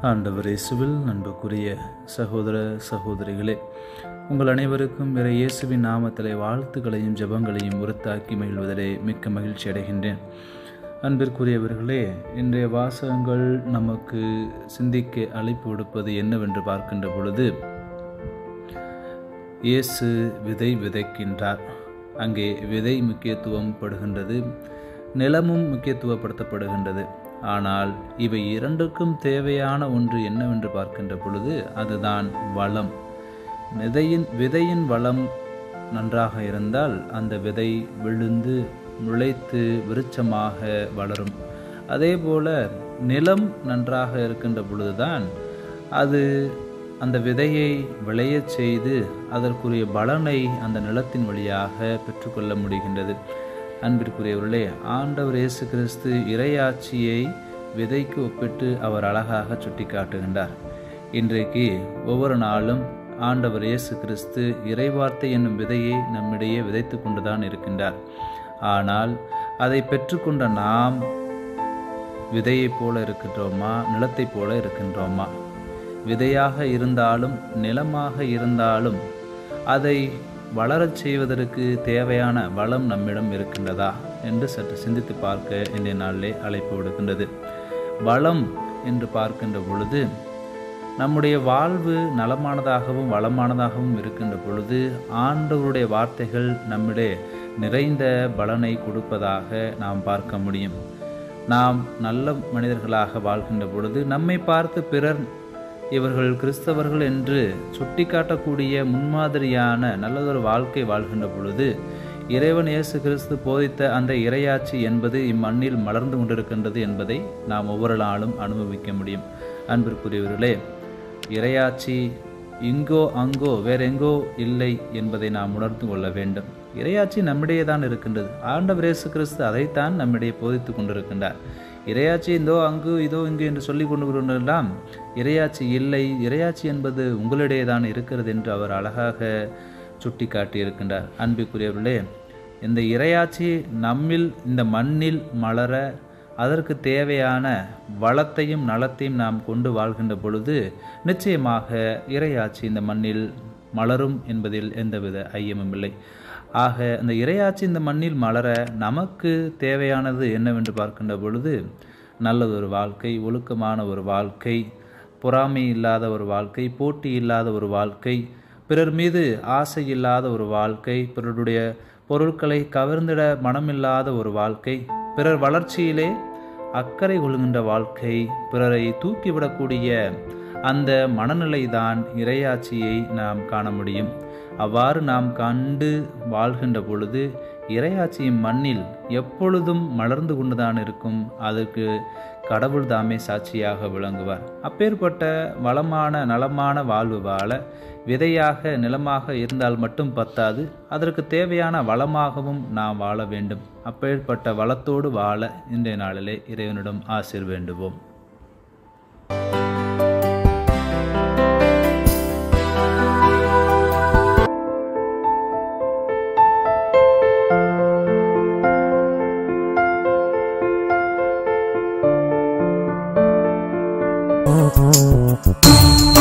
ஆண்டவர் இயேசுவில் அன்புக்குரிய சகோதர சகோதரிகளே உங்கள் அனைவருக்கும் வேற இயேசுவின் நாமத்திலே வாழ்த்துக்களையும் ஜெபங்களையும் உறுத்தாக்கி மகிழ்வதிலே மிக்க மகிழ்ச்சி அடைகின்றேன் அன்பிற்குரியவர்களே இன்றைய வாசகங்கள் நமக்கு சிந்திக்க அழைப்பு கொடுப்பது என்னவென்று பார்க்கின்ற பொழுது இயேசு விதை விதைக்கின்றார் அங்கே விதை முக்கியத்துவம் படுகின்றது நிலமும் முக்கியத்துவப்படுத்தப்படுகின்றது ஆனால் இவை இரண்டுக்கும் தேவையான ஒன்று என்னவென்று பார்க்கின்ற பொழுது அதுதான் வளம் விதையின் விதையின் வளம் நன்றாக இருந்தால் அந்த விதை விழுந்து முளைத்து விருட்சமாக வளரும் அதே போல நிலம் நன்றாக இருக்கின்ற பொழுதுதான் அது அந்த விதையை விளையச் செய்து அதற்குரிய பலனை அந்த நிலத்தின் வழியாக பெற்றுக்கொள்ள முடிகின்றது அன்பிற்குரியவர்களே ஆண்டவர் இயேசு கிறிஸ்து இறையாட்சியை விதைக்கு ஒப்பிட்டு அவர் அழகாக சுட்டி காட்டுகின்றார் இன்றைக்கு ஒவ்வொரு நாளும் ஆண்டவர் இயேசு கிறிஸ்து இறைவார்த்தை என்னும் விதையை நம்மிடையே விதைத்து கொண்டுதான் இருக்கின்றார் ஆனால் அதை பெற்றுக்கொண்ட நாம் விதையைப் போல இருக்கின்றோமா நிலத்தைப் போல இருக்கின்றோமா விதையாக இருந்தாலும் நிலமாக இருந்தாலும் அதை வளரச் செய்வதற்கு தேவையான வளம் நம்மிடம் இருக்கின்றதா என்று சற்று சிந்தித்து பார்க்க இன்றைய நாளிலே அழைப்பு விடுக்கின்றது வளம் என்று பார்க்கின்ற பொழுது நம்முடைய வாழ்வு நலமானதாகவும் வளமானதாகவும் இருக்கின்ற பொழுது ஆண்டவருடைய வார்த்தைகள் நம்மிடையே நிறைந்த பலனை கொடுப்பதாக நாம் பார்க்க முடியும் நாம் நல்ல மனிதர்களாக வாழ்கின்ற பொழுது நம்மை பார்த்து பிறர் இவர்கள் கிறிஸ்தவர்கள் என்று சுட்டிக்காட்டக்கூடிய முன்மாதிரியான நல்லதொரு வாழ்க்கை வாழ்கின்ற பொழுது இறைவன் இயேசு கிறிஸ்து போதித்த அந்த இறையாட்சி என்பது இம்மண்ணில் மலர்ந்து கொண்டிருக்கின்றது என்பதை நாம் ஒவ்வொரு நாளும் அனுபவிக்க முடியும் அன்பிற்குரியவர்களே இறையாட்சி இங்கோ அங்கோ வேறெங்கோ இல்லை என்பதை நாம் உணர்ந்து கொள்ள வேண்டும் இறையாட்சி நம்மிடையே தான் இருக்கின்றது ஆண்டவர் இயேசு கிறிஸ்து அதைத்தான் நம்மிடையே போதித்து கொண்டிருக்கின்றார் இறையாட்சி இதோ அங்கு இதோ இங்கு என்று சொல்லி கொண்டு வருவதெல்லாம் இறையாட்சி இல்லை இறையாட்சி என்பது உங்களிடையே தான் இருக்கிறது என்று அவர் அழகாக சுட்டி காட்டியிருக்கின்றார் அன்பிற்குரியவர்களே இந்த இறையாட்சி நம்மில் இந்த மண்ணில் மலர அதற்கு தேவையான வளத்தையும் நலத்தையும் நாம் கொண்டு வாழ்கின்ற பொழுது நிச்சயமாக இறையாட்சி இந்த மண்ணில் மலரும் என்பதில் எந்தவித ஐயமும் இல்லை ஆக அந்த இறையாட்சி இந்த மண்ணில் மலர நமக்கு தேவையானது என்னவென்று பார்க்கின்ற பொழுது நல்லதொரு வாழ்க்கை ஒழுக்கமான ஒரு வாழ்க்கை பொறாமை இல்லாத ஒரு வாழ்க்கை போட்டி இல்லாத ஒரு வாழ்க்கை பிறர் மீது ஆசை இல்லாத ஒரு வாழ்க்கை பிறருடைய பொருட்களை கவர்ந்திட மனமில்லாத ஒரு வாழ்க்கை பிறர் வளர்ச்சியிலே அக்கறை கொள்கின்ற வாழ்க்கை பிறரை தூக்கிவிடக்கூடிய அந்த மனநிலைதான் இறையாட்சியை நாம் காண முடியும் அவ்வாறு நாம் கண்டு வாழ்கின்ற பொழுது இறையாட்சியின் மண்ணில் எப்பொழுதும் மலர்ந்து கொண்டுதான் இருக்கும் அதற்கு கடவுள் தாமே சாட்சியாக விளங்குவார் அப்பேற்பட்ட வளமான நலமான வாழ்வு வாழ விதையாக நிலமாக இருந்தால் மட்டும் பத்தாது அதற்கு தேவையான வளமாகவும் நாம் வாழ வேண்டும் அப்பேற்பட்ட வளத்தோடு வாழ இன்றைய நாளிலே இறைவனிடம் ஆசிர் வேண்டுவோம் Oh,